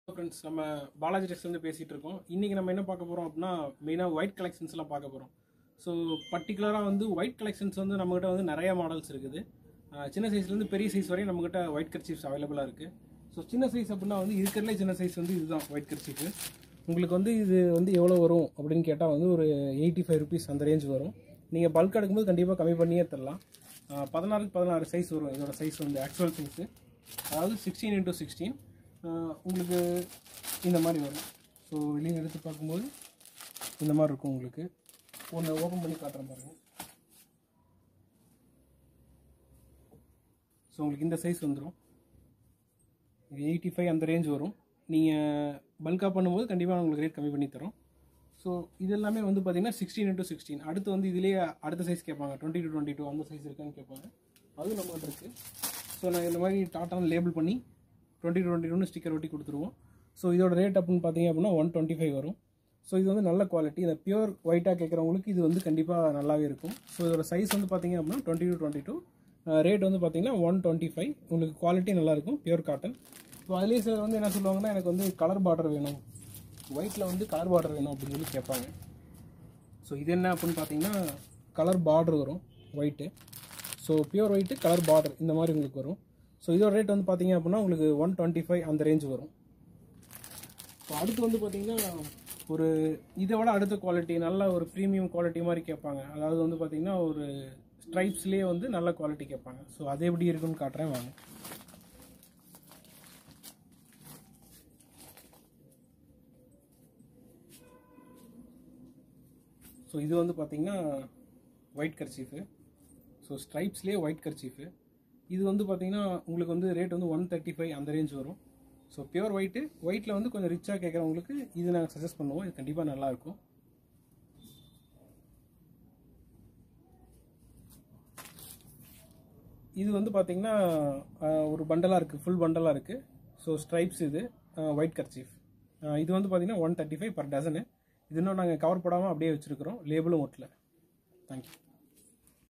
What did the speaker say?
friends நம்ம பாலாஜி டெக்ஸ்லேருந்து பேசிகிட்டு இருக்கோம் இன்றைக்கி நம்ம என்ன பார்க்க போகிறோம் அப்படின்னா மெயினாக ஒயிட் கலெக்ஷன்ஸ்லாம் பார்க்க போகிறோம் ஸோ பர்டிகுலராக வந்து ஒயிட் கலெக்ஷன்ஸ் வந்து நம்மகிட்ட வந்து நிறைய மாடல்ஸ் இருக்குது அஹ் சின்ன சைஸ்லேருந்து பெரிய சைஸ் வரையும் நம்மகிட்ட ஒயிட் கர்ச்சீஃப்ஸ் அவைலபிளாக இருக்குது ஸோ சின்ன சைஸ் அப்படின்னா வந்து இருக்கிறதுலே சின்ன சைஸ் வந்து இதுதான் ஒயிட் கர்ச்சீஃபு உங்களுக்கு வந்து இது வந்து எவ்வளோ வரும் அப்படின்னு கேட்டால் வந்து ஒரு எயிட்டி ஃபைவ் ருபீஸ் அந்த ரேஞ்ச் வரும் நீங்கள் பல்க் எடுக்கும்போது கண்டிப்பாக கம்மி பண்ணியே தரலாம் அஹ் பதினாறுக்கு பதினாறு சைஸ் வரும் இதோட சைஸ் வந்து ஆக்சுவல் சைஸு அதாவது சிக்ஸ்டீன் இன்டூ சிக்ஸ்டீன் உங்களுக்கு இந்த மாதிரி வரும் ஸோ வெளியே எடுத்து பார்க்கும்போது இந்த மாதிரி இருக்கும் உங்களுக்கு ஒன்று ஓப்பன் பண்ணி காட்டுறேன் பாருங்கள் ஸோ உங்களுக்கு இந்த சைஸ் வந்துடும் இது எயிட்டி ஃபைவ் அந்த ரேஞ்ச் வரும் நீங்கள் பல்காக பண்ணும்போது கண்டிப்பாக உங்களுக்கு ரேட் கம்மி பண்ணி தரோம் ஸோ இது எல்லாமே வந்து பார்த்தீங்கன்னா சிக்ஸ்டீன் இன்ட்டு சிக்ஸ்டீன் அடுத்து வந்து இதுலேயே அடுத்த சைஸ் கேட்பாங்க டுவெண்ட்டி டு டுவெண்ட்டி டூ அந்த சைஸ் இருக்கான்னு கேட்பாங்க அதுவும் நம்மகிட்ட இருக்குது ஸோ நாங்கள் இந்த மாதிரி டாட்டான்னு லேபிள் பண்ணி டுவெண்ட்டி டுவெண்ட்டி டூன்னு ஸ்டிக்கர் ஒட்டி கொடுத்துருவோம் ஸோ இதோட ரேட் அப்படின்னு பார்த்தீங்க அப்படின்னா ஒன் டுவெண்ட்டி ஃபைவ் வரும் ஸோ இது வந்து நல்ல குவாலிட்டி இந்த பியூர் ஒயிட்டாக கேட்குறவங்களுக்கு இது வந்து கண்டிப்பாக நல்லாவே இருக்கும் ஸோ இதோட சைஸ் வந்து பார்த்தீங்க அப்படின்னா twenty to twenty two rate வந்து பார்த்தீங்கன்னா ஒன் டுவெண்ட்டி ஃபைவ் உங்களுக்கு குவாலிட்டி நல்லாயிருக்கும் பியூர் காட்டன் ஸோ அதுலேயே சார் வந்து என்ன சொல்லுவாங்கன்னா எனக்கு வந்து கலர் பார்டர் வேணும் ஒயிட்டில் வந்து கலர் பார்டர் வேணும் அப்படின்னு சொல்லி கேட்பாங்க ஸோ இது என்ன அப்படின்னு பார்த்தீங்கன்னா கலர் பார்டர் வரும் white so pure white colour border இந்த மாதிரி உங்களுக்கு வரும் ஸோ இதோட ரேட் வந்து பார்த்தீங்க அப்படின்னா உங்களுக்கு ஒன் டுவெண்ட்டி ஃபைவ் அந்த ரேஞ்ச் வரும் ஸோ அடுத்து வந்து பார்த்தீங்கன்னா ஒரு இதை விட அடுத்த குவாலிட்டி நல்ல ஒரு ப்ரீமியம் குவாலிட்டி மாதிரி கேட்பாங்க அதாவது வந்து பார்த்தீங்கன்னா ஒரு ஸ்ட்ரைப்ஸ்லேயே வந்து நல்ல குவாலிட்டி கேட்பாங்க ஸோ அது எப்படி இருக்குன்னு காட்டுறேன் வாங்க ஸோ இது வந்து பார்த்தீங்கன்னா ஒயிட் கர்ச்சீஃபு ஸோ ஸ்ட்ரைப்ஸ்லேயே ஒயிட் கர்ச்சீஃபு இது வந்து பார்த்தீங்கன்னா உங்களுக்கு வந்து ரேட் வந்து ஒன் தேர்ட்டி ஃபைவ் அந்த ரேஞ்ச் வரும் ஸோ பியூர் ஒயிட்டு ஒயிட்டில் வந்து கொஞ்சம் ரிச்சாக கேட்குறவங்களுக்கு இது நாங்கள் சஜஸ்ட் பண்ணுவோம் இது கண்டிப்பாக நல்லாயிருக்கும் இது வந்து பார்த்தீங்கன்னா ஆஹ், ஒரு பண்டலாக இருக்குது ஃபுல் பண்டலாக இருக்குது ஸோ ஸ்ட்ரைப்ஸ் இது ஒயிட் கர்ச்சீஃப் இது வந்து பார்த்தீங்கன்னா one thirty five per dozen இது இன்னும் நாங்கள் கவர் போடாமல் அப்படியே வச்சுருக்கிறோம் லேபிளும் ஒட்டல தேங்க்யூ